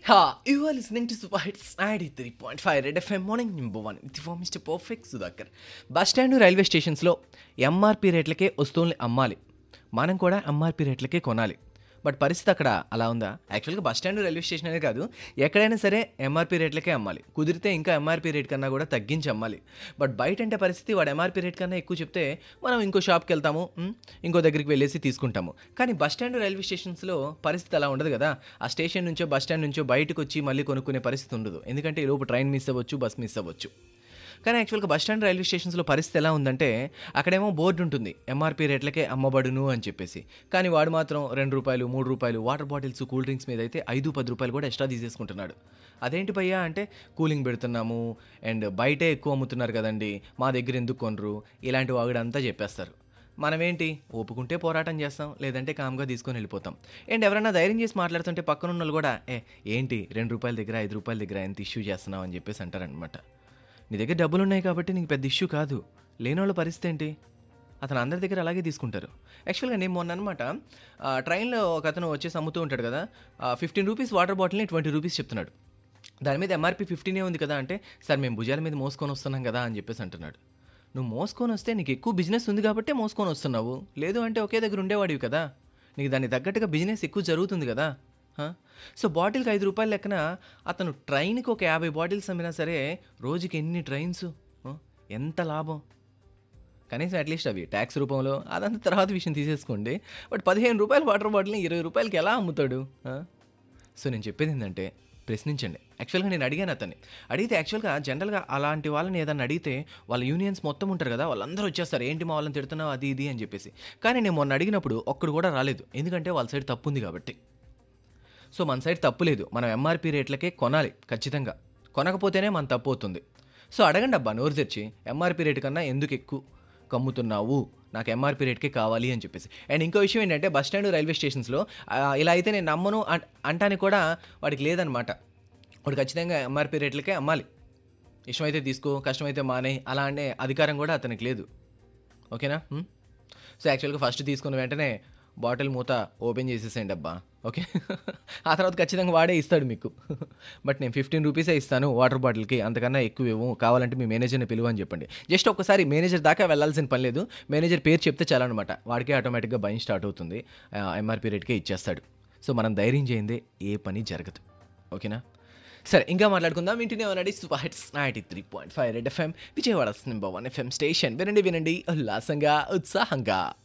Ha, you are listening to Super Hits 93.5 Red FM Morning Number 1 with for Mr. Perfect Sudhakar. Bus stand railway స్టేషన్స్లో MRP రేట్లకే వస్తువుల్ని అమ్మాలి మనం కూడా MRP రేట్లకే కొనాలి బట్ పరిస్థితి అక్కడ అలా ఉందా యాక్చువల్గా బస్ స్టాండ్ రైల్వే స్టేషన్ అనే కాదు ఎక్కడైనా సరే ఎంఆర్పి రేట్లకే అమ్మాలి కుదిరితే ఇంకా ఎంఆర్పి రేట్ కన్నా కూడా తగ్గించి అమ్మాలి బట్ బయట అంటే పరిస్థితి వాడు ఎంఆర్పి రేట్ కన్నా ఎక్కువ చెప్తే మనం ఇంకో షాప్కి వెళ్తాము ఉమ్, ఇంకో దగ్గరికి వెళ్ళేసి తీసుకుంటాము కానీ బస్ స్టాండ్ రైల్వే స్టేషన్స్లో పరిస్థితి అలా ఉండదు కదా ఆ స్టేషన్ నుంచో బస్ స్టాండ్ నుంచో బయటకు వచ్చి మళ్ళీ కొనుక్కునే పరిస్థితి ఉండదు ఎందుకంటే ఈ లోపు ట్రైన్ మిస్ అవ్వచ్చు బస్ మిస్ అవ్వచ్చు కానీ యాక్చువల్గా బస్ స్టాండ్ రైల్వే స్టేషన్స్లో పరిస్థితి ఎలా ఉందంటే అక్కడేమో బోర్డు ఉంటుంది ఎంఆర్పీ రేట్లకే అమ్మబడును అని చెప్పేసి కానీ వాడు మాత్రం రెండు రూపాయలు మూడు రూపాయలు వాటర్ బాటిల్స్ కూల్ డ్రింక్స్ మీద అయితే ఐదు పది రూపాయలు కూడా ఎక్స్ట్రా తీసేసుకుంటున్నాడు అదేంటి భయ్యా అంటే కూలింగ్ పెడుతున్నాము అండ్ బయటే ఎక్కువ అమ్ముతున్నారు కదండి మా దగ్గర ఎందుకు కొనరు ఇలాంటి వాగుడంతా చెప్పేస్తారు మనమేంటి ఒప్పుకుంటే పోరాటం చేస్తాం లేదంటే కామ్గా తీసుకొని వెళ్ళిపోతాం అండ్ ఎవరైనా ధైర్యం చేసి మాట్లాడుతుంటే పక్కన ఉన్న వాళ్ళు కూడా ఏ ఏంటి రెండు రూపాయల దగ్గర ఐదు రూపాయల దగ్గర ఎంత ఇష్యూ చేస్తున్నావు అని చెప్పేసి అంటారనమాట నీ దగ్గర డబ్బులు ఉన్నాయి కాబట్టి నీకు పెద్ద ఇష్యూ కాదు లేనోళ్ళ పరిస్థితి ఏంటి అతను అందరి దగ్గర అలాగే తీసుకుంటారు యాక్చువల్గా నేను మొన్న అనమాట ట్రైన్లో ఒక అతను వచ్చేసి అమ్ముతూ ఉంటాడు కదా ఫిఫ్టీన్ రూపీస్ వాటర్ బాటిల్ని ట్వంటీ రూపీస్ చెప్తున్నాడు దాని మీద ఎంఆర్పి ఫిఫ్టీనే ఉంది కదా అంటే సార్ మేము భుజాల మీద మోసుకొని వస్తున్నాం కదా అని చెప్పేసి అంటున్నాడు నువ్వు మోసుకొని వస్తే నీకు ఎక్కువ బిజినెస్ ఉంది కాబట్టి మోసుకొని వస్తున్నావు లేదు అంటే ఒకే దగ్గర ఉండేవాడివి కదా నీకు దానికి తగ్గట్టుగా బిజినెస్ ఎక్కువ జరుగుతుంది కదా హా? సో బాటిల్కి ఐదు రూపాయల లెక్కన అతను ట్రైన్కి ఒక యాభై బాటిల్స్ అమ్మినా సరే రోజుకి ఎన్ని ట్రైన్స్ ఆ? ఎంత లాభం కనీసం అట్లీస్ట్ అవి ట్యాక్స్ రూపంలో అదంతా తర్వాత విషయం తీసేసుకోండి బట్ పదిహేను రూపాయల వాటర్ బాటిల్ని ఇరవై రూపాయలకి ఎలా అమ్ముతాడు ఆ? సో నేను చెప్పేది ఏంటంటే ప్రశ్నించండి యాక్చువల్గా నేను అడిగాను అతన్ని అడిగితే యాక్చువల్గా జనరల్గా అలాంటి వాళ్ళని ఏదన్నా అడిగితే వాళ్ళ యూనియన్స్ మొత్తం ఉంటారు కదా వాళ్ళందరూ వచ్చేస్తారు ఏంటి మా వాళ్ళని తిడుతున్నావు అది ఇది అని చెప్పేసి కానీ నేను మొన్న అడిగినప్పుడు ఒక్కడు కూడా రాలేదు ఎందుకంటే వాళ్ళ సైడ్ తప్పు ఉంది కాబట్టి సో మన సైడ్ తప్పు లేదు మనం ఎంఆర్పి రేట్లకే కొనాలి ఖచ్చితంగా కొనకపోతేనే మన తప్పు అవుతుంది సో అడగండి అబ్బా నోరు తెరిచి ఎంఆర్పి రేటు కన్నా ఎందుకు ఎక్కువ కమ్ముతున్నావు నాకు ఎంఆర్పి రేట్కే కావాలి అని చెప్పేసి అండ్ ఇంకో విషయం ఏంటంటే బస్ స్టాండ్ రైల్వే స్టేషన్స్లో ఆ, ఇలా అయితే నేను నమ్మను అన్- అంటానికి కూడా వాడికి లేదనమాట వాడు ఖచ్చితంగా ఎంఆర్పి రేట్లకే అమ్మాలి ఇష్టమైతే తీసుకో కష్టమైతే మానే అలా అనే అధికారం కూడా అతనికి లేదు ఓకేనా హ్మ్? సో యాక్చువల్గా ఫస్ట్ తీసుకున్న వెంటనే బాటిల్ మూత ఓపెన్ చేసేసేయండి అబ్బా ఓకే ఆ తర్వాత ఖచ్చితంగా వాడే ఇస్తాడు మీకు బట్ నేను ఫిఫ్టీన్ రూపీసే ఇస్తాను వాటర్ బాటిల్కి అంతకన్నా ఎక్కువ ఇవ్వు కావాలంటే మీ మేనేజర్ని పిలువు అని చెప్పండి జస్ట్ ఒక్కసారి మేనేజర్ దాకా వెళ్ళాల్సిన పని లేదు మేనేజర్ పేరు చెప్తే చాలన్నమాట వాడికే ఆటోమేటిక్గా భయం స్టార్ట్ అవుతుంది ఎంఆర్పీ రేట్కే ఇచ్చేస్తాడు సో మనం ధైర్యం చేయిందే ఏ పని జరగదు ఓకేనా సరే ఇంకా మాట్లాడుకుందాం ఇంటినే ఉన్నాడు super hits ninety three point five red FM Vijayawada number one FM station వినండి వినండి ఉల్లాసంగా ఉత్సాహంగా